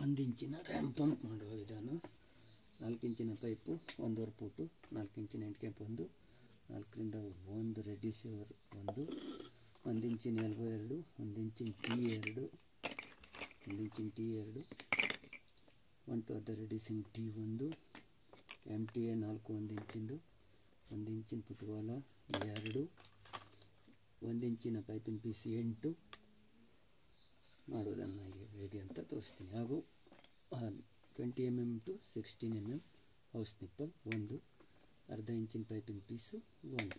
ಒಂದು ಇಂಚಿನ RAM pump ಮಾಡುವ ವಿಧಾನ ನಾಲ್ಕು ಇಂಚಿನ ಪೈಪು ಒಂದೂವರೆ ಫೂಟು ನಾಲ್ಕು ಇಂಚಿನ ಎಂಟ್ಕೆಂಪ್ ಒಂದು ನಾಲ್ಕರಿಂದ ಒಂದು ರೆಡ್ಯೂಸರ್ ಒಂದು ಒಂದು ಇಂಚಿನ ಎಲ್ಬೋ ಎರಡು ಒಂದು ಇಂಚಿನ ಟಿ ಎರಡು ಒಂದು ಇಂಚಿನ ಟಿ ಎರಡು ಒನ್ ಟು ಅರ್ಧ ರೆಡ್ಯೂಸಿಂಗ್ ಟಿ ಒಂದು ಎಮ್ ಟಿ ಎ ನಾಲ್ಕು ಒಂದು ಇಂಚಿಂದು ಒಂದು ಇಂಚಿನ ಫುಟ್ಬಾಲ ಎರಡು ಒಂದು ಇಂಚಿನ ಪೈಪಿನ ಪೀಸ್ ಎಂಟು ಮಾಡುವುದನ್ನು ಹೇಗೆ ಹೇಗೆ ಅಂತ ತೋರಿಸ್ತೀನಿ ಹಾಗೂ twenty M M to sixteen M M hose nipple ಒಂದು ಅರ್ಧ ಇಂಚಿನ ಪೈಪಿನ ಪೀಸು ಒಂದು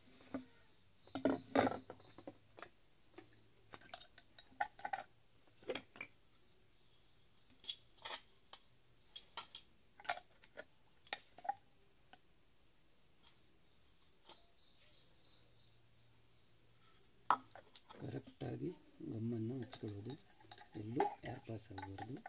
ಕರೆಕ್ಟಾಗಿ ಗಮ್ಮನ್ನು ಹಚ್ಕೊಳ್ಳೋದು ಎಲ್ಲೂ ಏರ್ ಪಾಸ್ ಆಗಬಾರ್ದು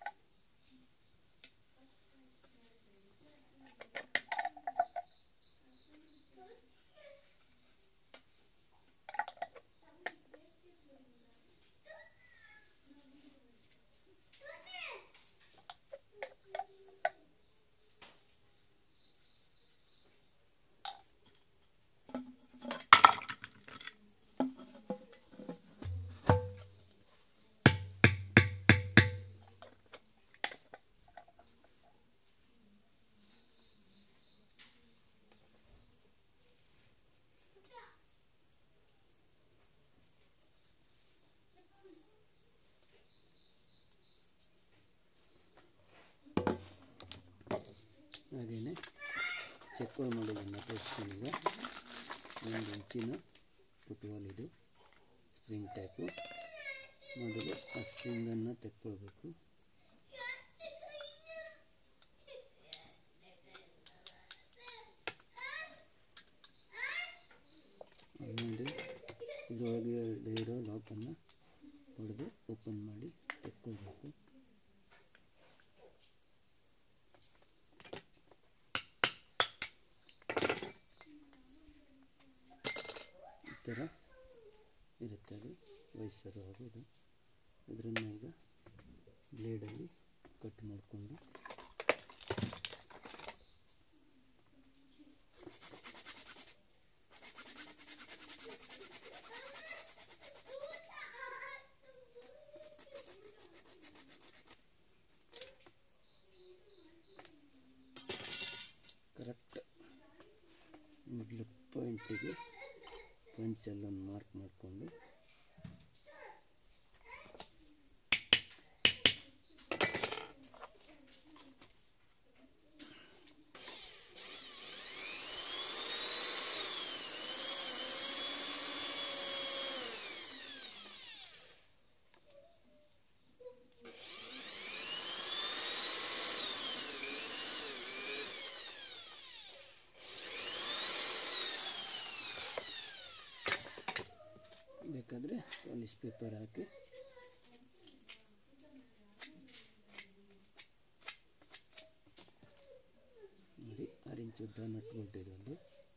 ಹಾಗೆಯೇ ಚೆಕ್ಗಳು ಮಾಡೋದನ್ನು ತೋರಿಸ್ತೀನಿ ಈಗ ಒಂದು ಇಂಚಿನ ಫುಟ್ಬಾಲ್ ಇದು ಸ್ಪ್ರಿಂಗ್ ಟೈಪು ಮೊದಲು ಆ ಸ್ಪ್ರಿಂಗನ್ನು ತೆಕ್ಕೊಳ್ಬೇಕು ಆಮೇಲೆ ಇದರೊಳಗೆ ಇರೋ ಲಾಕನ್ನು ಹೊಡೆದು ಓಪನ್ ಮಾಡಿ ತೆಕ್ಕೊಳ್ಬೇಕು ಈ ಥರ ಇರುತ್ತೆ ಅದು ವಯಸ್ಸರು ಆಗೋದು ಇದರನ್ನು ಈಗ ಬ್ಲೇಡಲ್ಲಿ ಕಟ್ ಮಾಡಿಕೊಂಡು ಕರೆಕ್ಟ್ ಮಿಡ್ಲ್ ಪಾಯಿಂಟಿಗೆ ಪಂಚಲ್ಲೊಂದು ಮಾರ್ಕ್ ಮಾಡಿಕೊಂಡು ಬೇಕಾದರೆ ಪಾಲಿಶ್ ಪೇಪರ್ ಹಾಕಿ ನೋಡಿ ಆರು ಇಂಚ್ ಉದ್ದ ನಟ್ ಬೋಲ್ಟ್ ಇದೊಂದು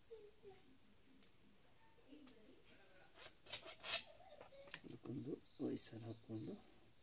ಅದಕ್ಕೊಂದು ವಯಸ್ಸಲ್ಲಿ ಹಾಕ್ಕೊಂಡು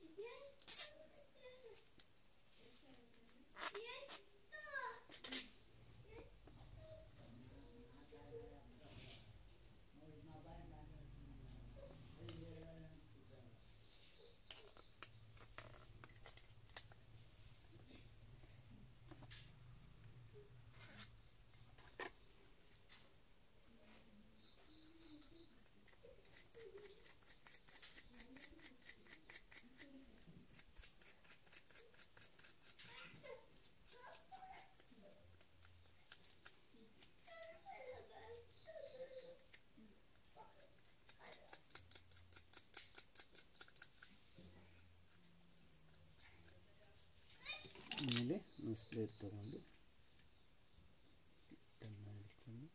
ಆಮೇಲೆ ನ್ಯೂಸ್ ಪ್ಲೇಟ್ ತಗೊಂಡು ಹಿಟ್ಟನ್ನು ಹಿಡ್ಕೊಂಡು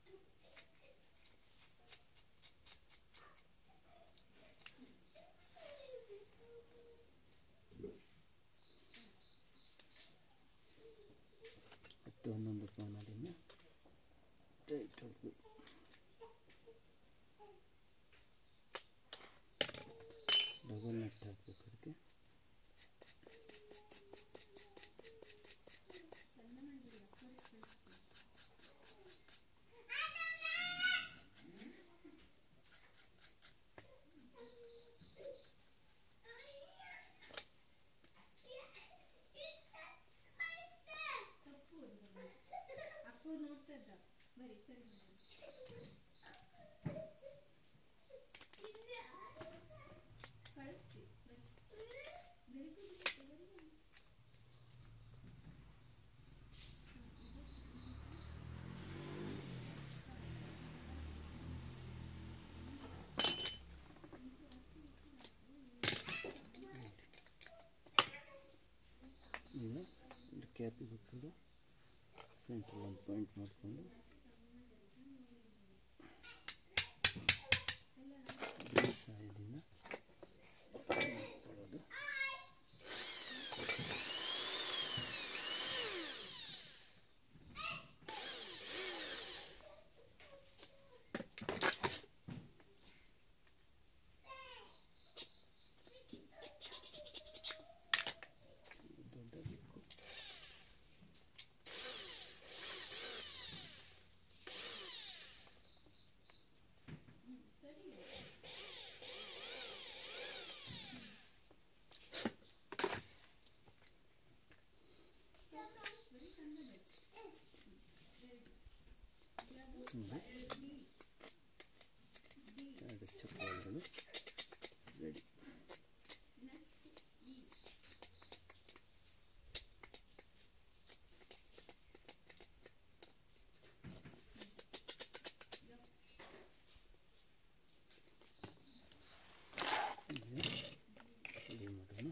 ಹತ್ತು ಹನ್ನೊಂದು ಪಾನದಿಂದ ಟೈಟ್ ಹೊಡ್ಬೇಕು ಡಬಲ್ ನಟ್ ಹಾಕ್ಬೇಕು ಅದಕ್ಕೆ ಈಗ ಒಂದು ಕ್ಯಾಪಿಗೆ ಹಾಕ್ಕೊಂಡು ಸೆಂಟ್ರ್ ಒಂದು ಪಾಯಿಂಟ್ ಮಾಡಿಕೊಂಡು ಈ ಸಹಾಯದಿಂದ ಕೊಡೋದು ದೊಡ್ಡ ಬೇಕು ಹೀಗೆ ಎರಡು ಚಪ್ಪಾಳೆಗಳು ರೆಡಿ ರೆಡಿ ಮಾಡೋಣ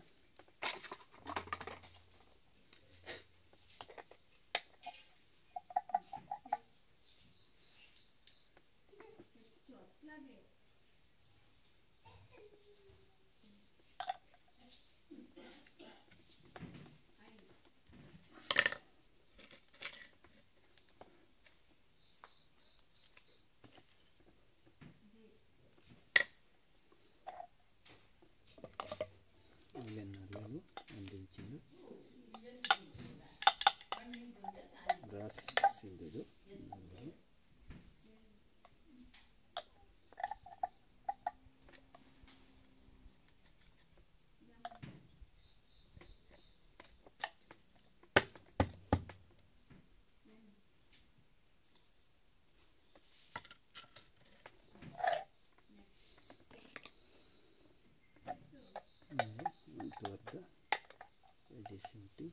ಆಮೇಲೆ ನಡುವಲು ಒಂದು ಇಂಚಿನ ಬ್ರಾಸ್ ಸಿಂಧುದು ನಡುವಲು ಆಮೇಲೆ ಒಂದು ಅರ್ಧ ರೆಡಿ ಶುಂಠಿ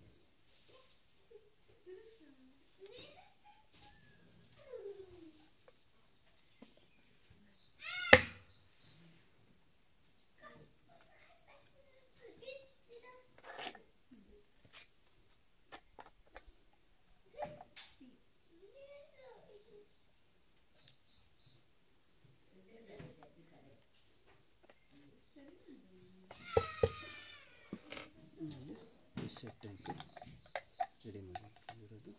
ಆಮೇಲೆ ಸೆಟ್ ಹಾಕಿ ರೆಡಿ ಮಾಡಿರೋದು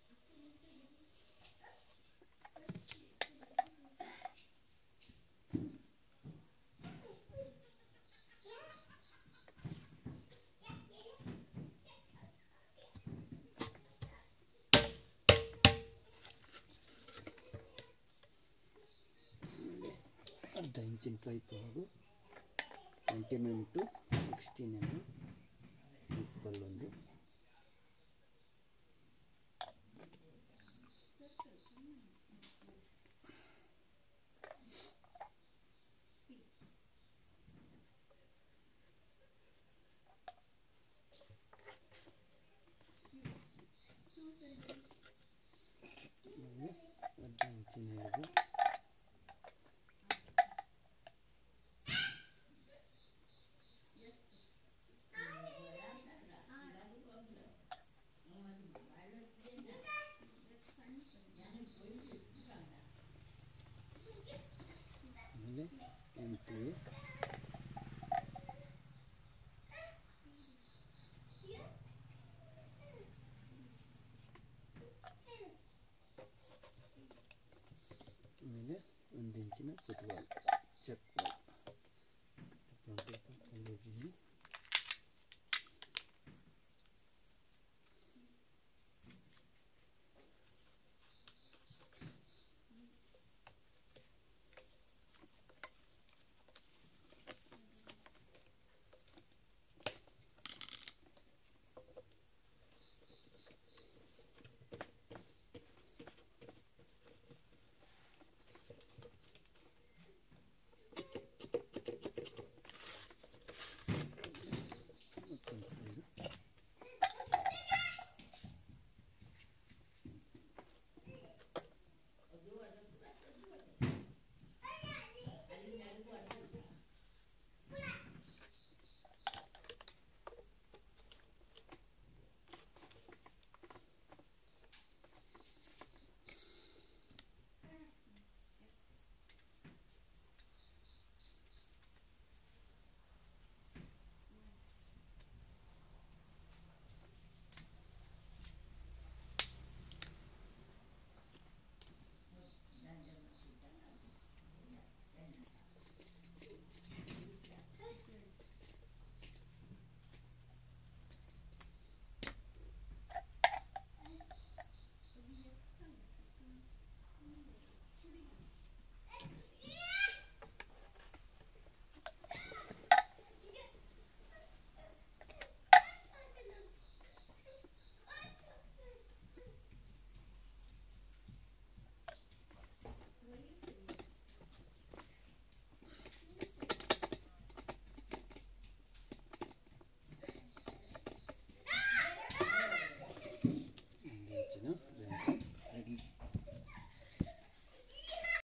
ಆಮೇಲೆ ಅರ್ಧ ಇಂಚಿನ ಪೈಪ್ ಹಾಗೂ twenty M M to sixteen M M ಇಪ್ಪಲ್ಲೊಂದು ಆಮೇಲೆ ಅರ್ಧ ಇಂಚಿನ ಎಳೆದು ಆಮೇಲೆ ಎಂಟು ಆಮೇಲೆ ಒಂದು ಇಂಚಿನ ಫುಟ್ಬಾಲ್ ಚೆಕ್